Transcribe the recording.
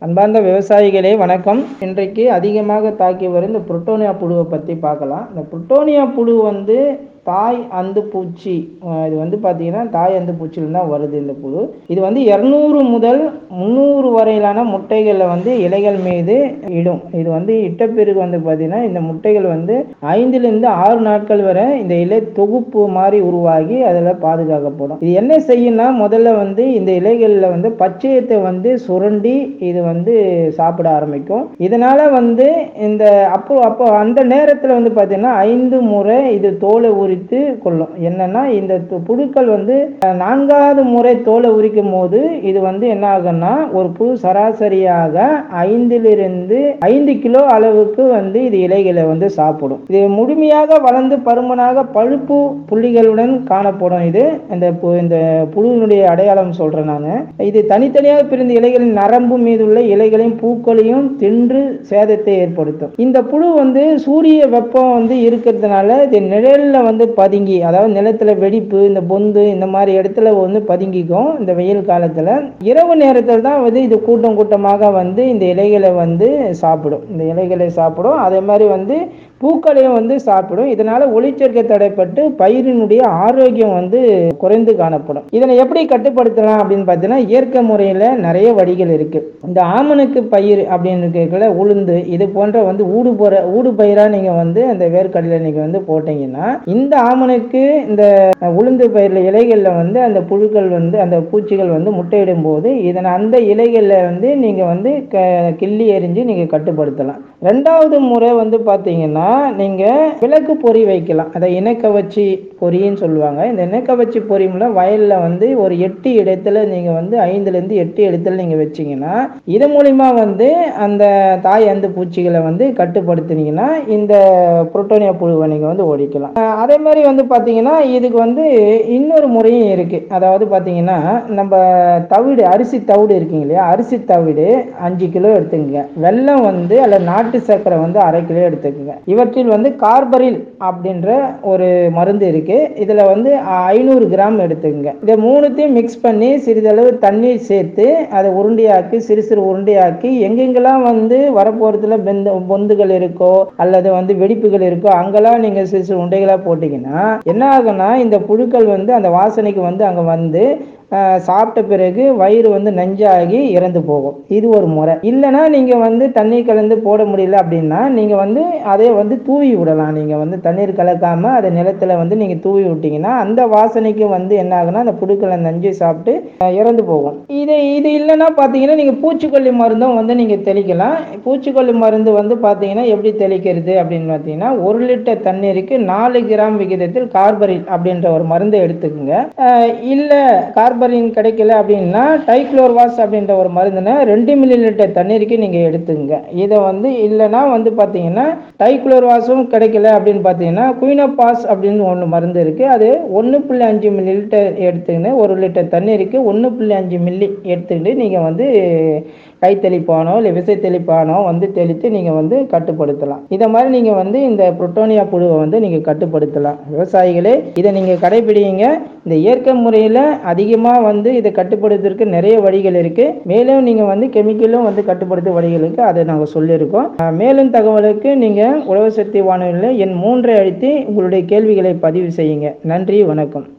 அன்பார்ந்த விவசாயிகளே வணக்கம் இன்றைக்கு அதிகமாக தாக்கி வரும் இந்த புரோட்டோனியா புழுவை பற்றி பார்க்கலாம் இந்த புரோட்டோனியா புழு வந்து தாய் அந்து பூச்சி அஹ் இது வந்து பார்த்தீங்கன்னா தாய் அந்து பூச்சியில் தான் வருது இந்த புழு இது வந்து இரநூறு முதல் முந்நூறு வரையிலான முட்டைகளை வந்து இலைகள் மீது இடும் இது வந்து இட்ட பிறகு வந்து பார்த்தீங்கன்னா இந்த முட்டைகள் வந்து ஐந்துலேருந்து ஆறு நாட்கள் வரை இந்த இலை தொகுப்பு மாதிரி உருவாகி அதில் பாதுகாக்கப்படும் இது என்ன செய்யும்னா முதல்ல வந்து இந்த இலைகளில் வந்து பச்சையத்தை வந்து சுரண்டி இது வந்து சாப்பிட ஆரம்பிக்கும் இதனால வந்து இந்த அப்போ அப்போ அந்த நேரத்தில் வந்து பார்த்தீங்கன்னா ஐந்து முறை இது தோலை உரித்து கொள்ளும் என்னன்னா இந்த து- புழுக்கள் வந்து அஹ், நான்காவது முறை தோலை உரிக்கும் போது இது வந்து என்ன ஆகும்னா ஒரு புழு சராசரியாக ஐந்திலிருந்து ஐந்து கிலோ அளவுக்கு வந்து இது இலைகளை வந்து சாப்பிடும் இது முழுமையாக வளர்ந்து பருமனாக பழுப்பு புள்ளிகளுடன் காணப்படும் இது இந்த பு- இந்த புழுவினுடைய அடையாளம் சொல்றேன் நான் இது தனித்தனியாக பிரிந்த இலைகளின் நரம்பு மீது உள்ள இலைகளையும் பூக்களையும் தின்று சேதத்தை ஏற்படுத்தும் இந்த புழு வந்து சூரிய வெப்பம் வந்து இருக்கிறதுனால இது நிழல்ல வந்து பதுங்கி அதாவது நிலத்துல வெடிப்பு இந்த பொந்து இந்த மாதிரி இடத்துல வந்து பதுங்கிக்கும் இந்த வெயில் காலத்துல இரவு நேரத்தில் தான் வந்து இது கூட்டம் கூட்டமாக வந்து இந்த இலைகளை வந்து சாப்பிடும் இந்த இலைகளை சாப்பிடும் அதே மாதிரி வந்து பூக்களையும் வந்து சாப்பிடும் இதனால ஒளிச்சேர்க்கை தடைப்பட்டு பயிரினுடைய ஆரோக்கியம் வந்து குறைந்து காணப்படும் இதனை எப்படி கட்டுப்படுத்தலாம் அப்படின்னு பார்த்தீங்கன்னா இயற்கை முறையில் நிறைய வழிகள் இருக்கு இந்த ஆமணுக்கு பயிர் அப்படின்னு கேட்கல உளுந்து இது போன்ற வந்து ஊடு போற ஊடு பயிரா நீங்க வந்து அந்த வேர்க்கடலை நீங்க வந்து போட்டீங்கன்னா இந்த ஆமணுக்கு இந்த உளுந்து பயிரில் இலைகளில் வந்து அந்த புழுக்கள் வந்து அந்த பூச்சிகள் வந்து முட்டையிடும் போது இதனை அந்த இலைகளில் வந்து நீங்க வந்து க கிள்ளி எறிஞ்சு நீங்க கட்டுப்படுத்தலாம் ரெண்டாவது முறை வந்து பார்த்தீங்கன்னா நீங்க விளக்கு பொறி வைக்கலாம் அதை இணக்கவச்சி பொறின்னு சொல்லுவாங்க இந்த இணக்கவச்சி பொறி மூலம் வயல்ல வந்து ஒரு எட்டு இடத்துல நீங்க வந்து ஐந்துல இருந்து எட்டு இடத்துல நீங்க வச்சீங்கன்னா இது மூலியமா வந்து அந்த தாய் அந்த பூச்சிகளை வந்து கட்டுப்படுத்தினீங்கன்னா இந்த புரோட்டோனியா புழுவை நீங்க வந்து ஒழிக்கலாம் அஹ் அதே மாதிரி வந்து பாத்தீங்கன்னா இதுக்கு வந்து இன்னொரு முறையும் இருக்கு அதாவது பாத்தீங்கன்னா நம்ம தவிடு அரிசி தவிடு இருக்குங்க இல்லையா அரிசி தவிடு அஞ்சு கிலோ எடுத்துக்கங்க வெல்லம் வந்து அல்ல நாட்டு சர்க்கரை வந்து அரை கிலோ எடுத்துக்கங்க இவற்றில் வந்து கார்பரில் அப்படின்ற ஒரு மருந்து இருக்கு இதுல வந்து ஐநூறு கிராம் எடுத்துக்கங்க இதை மூணுத்தையும் மிக்ஸ் பண்ணி சிறிதளவு தண்ணீர் சேர்த்து அதை உருண்டையாக்கி சிறு சிறு உருண்டையாக்கி எங்கெங்கெல்லாம் வந்து வரப்போறதுல பெந்த பொந்துகள் இருக்கோ அல்லது வந்து வெடிப்புகள் இருக்கோ அங்கெல்லாம் நீங்க சிறு சிறு உருண்டைகளா போட்டீங்கன்னா என்ன ஆகும்னா இந்த புழுக்கள் வந்து அந்த வாசனைக்கு வந்து அங்க வந்து ஆஹ், சாப்பிட்ட பிறகு வயிறு வந்து நஞ்சாகி இறந்து போகும் இது ஒரு முறை இல்லைன்னா நீங்க வந்து தண்ணீர் கலந்து போட முடியல அப்படின்னா நீங்க வந்து அதை வந்து தூவி விடலாம் நீங்க வந்து தண்ணீர் கலக்காம அதை நிலத்துல வந்து நீங்க தூவி விட்டீங்கன்னா அந்த வாசனைக்கு வந்து என்ன ஆகுனா அந்த புழுக்களை நஞ்சு சாப்பிட்டு ஆஹ், இறந்து போகும் இது இது இல்லைன்னா பார்த்தீங்கன்னா நீங்க பூச்சிக்கொல்லி மருந்தும் வந்து நீங்க தெளிக்கலாம் பூச்சிக்கொல்லி மருந்து வந்து பார்த்தீங்கன்னா எப்படி தெளிக்கிறது அப்படின்னு பார்த்தீங்கன்னா ஒரு லிட்டர் தண்ணீருக்கு நாலு கிராம் விகிதத்தில் கார்பரில் அப்படின்ற ஒரு மருந்தை எடுத்துக்கோங்க ஆஹ் இல்ல கார்பரின் கிடைக்கல அப்படின்னா டைக்ளோர்வாஸ் அப்படின்ற ஒரு மருந்துனை ரெண்டு மில்லி லிட்டர் தண்ணீருக்கு நீங்க எடுத்துங்க இதை வந்து இல்லைன்னா வந்து பார்த்தீங்கன்னா டைக்ளோர்வாஸும் கிடைக்கல அப்படின்னு பார்த்தீங்கன்னா குயினோபாஸ் அப்படின்னு ஒன்று மருந்து இருக்கு அது ஒன்று புள்ளி அஞ்சு மில்லி லிட்டர் எடுத்துக்கின்னு ஒரு லிட்டர் தண்ணீருக்கு ஒன்று புள்ளி அஞ்சு மில்லி எடுத்துக்கிட்டு நீங்கள் வந்து கை தெளிப்பானோ இல்லை விசை தெளிப்பானோ வந்து தெளித்து நீங்கள் வந்து கட்டுப்படுத்தலாம் இதை மாதிரி நீங்கள் வந்து இந்த புரோட்டோனியா புழுவை வந்து நீங்கள் கட்டுப்படுத்தலாம் விவசாயிகளே இதை நீங்கள் கடைபிடிங்க இந்த இயற்கை முறையில் அதிகமாக வந்து இதை கட்டுப்படுத்துறதுக்கு நிறைய வழிகள் இருக்குது மேலும் நீங்கள் வந்து கெமிக்கலும் வந்து கட்டுப்படுத்த வழிகள் இருக்குது அதை நாங்கள் சொல்லியிருக்கோம் அஹ் மேலும் தகவலுக்கு நீங்கள் உழவு சக்தி வானொலியில் என் மூன்றை அழுத்தி உங்களுடைய கேள்விகளை பதிவு செய்யுங்க நன்றி வணக்கம்